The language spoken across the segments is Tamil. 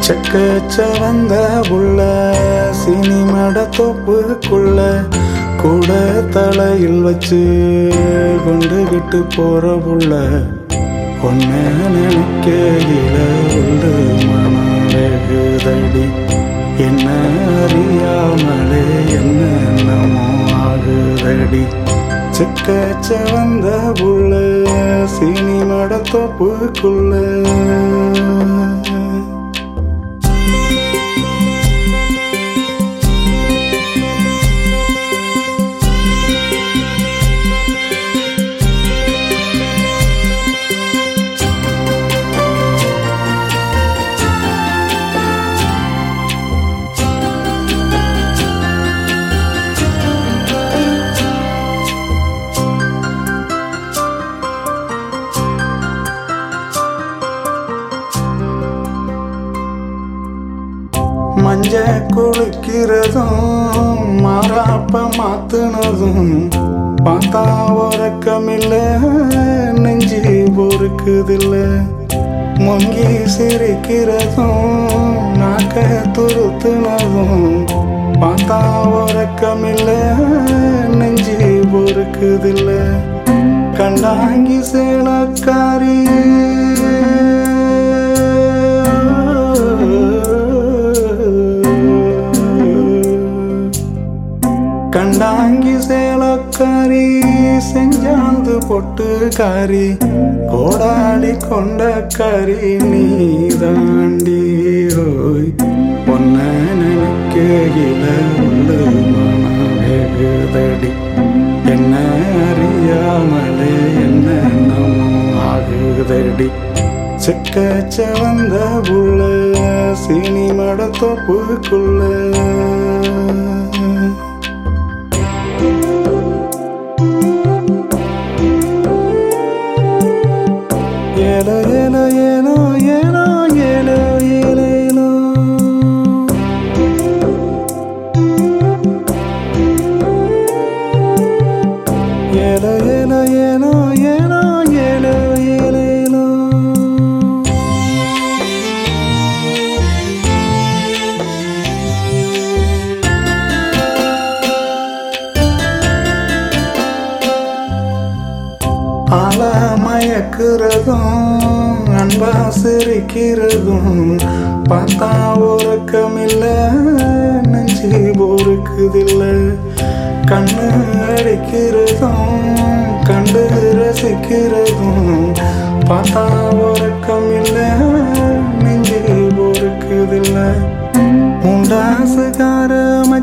செக்கச்ச வந்த புள்ள சினிமட தொப்புக்குள்ள கூட தலையில் வச்சு கொண்டுகிட்டு போற புள்ள ஒன்ன நினைக்கையில உண்டு மனம் வெகுதடி என்ன அறியாமலே என்னென்னமோ ஆகுதடி செக்கச்ச வந்த புள்ள சினிமட தொப்புக்குள்ள மஞ்ச குளிக்கிறதும் மாறாப்ப மாத்துனதும் பார்த்தா உறக்கமில்ல நெஞ்சி பொறுக்குதில்ல முங்கி சிரிக்கிறதும் நாக்க துருத்துனதும் பார்த்தா உறக்கமில்ல நெஞ்சி பொறுக்குதில்ல கண்டாங்கி சேலக்காரி கண்டாங்கி சேலக்காரி செஞ்சாந்து பொட்டு காரி கோடாடி கொண்ட கறி நீ தாண்டி ரோய் பொன்ன நினைக்கையில உள்ள மன வெகுதடி என்ன அறியாமலே என்னென்னமோ ஆகுதடி செக்கச்ச வந்த புள்ள சினிமட தொப்புக்குள்ள ஏலோ ஏலோ ஏலோ ஏலோ ஏலோ ஏலோ ஏலோ ஏலோ ஏலோ ஏலோ ஏலோ ஏலோ ஏலோ ஏலோ ஆள மயக்கிறதும் அன்பா சிரிக்கிறதும் பார்த்தா உறக்கமில்ல நெஞ்சி பொறுக்குதில்ல கண்ணு அடிக்கிறதும் கண்டு ரசிக்கிறதும் பார்த்தா உறக்கமில்ல நெஞ்சி பொறுக்குதில்ல முண்டாசுகார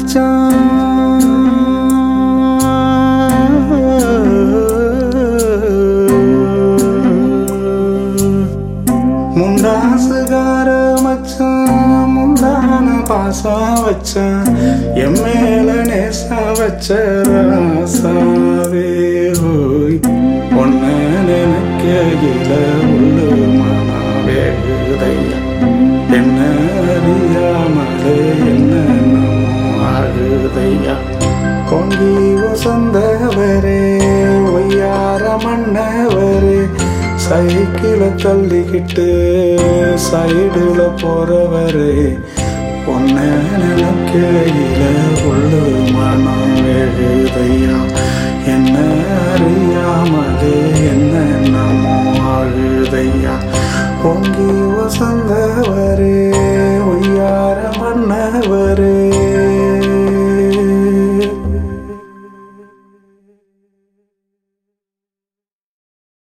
மச்சான் முண்டாசுகார மச்சான் முண்டான பாசம் வச்சான் என் மேல நேச வச்ச ராசாவே ஹோய் பொண்ண நினைக்கையில உள்ளு மனவே ஹிருதயம் என்ன அறியாமலே என்ன ஆகுதையா பொங்கி வசந்தவரே ஒய்யார மன்னவரே சைக்கிள தள்ளிக்கிட்டு சைடுல போறவரே பொன்ன நினைக்கையில உள்ளு மனம் எழுதையா என்ன அறியாமலே என்னென்னமோ ஆகுதையா பொங்கி வசந்தவரே ஒய்யார மன்னவரே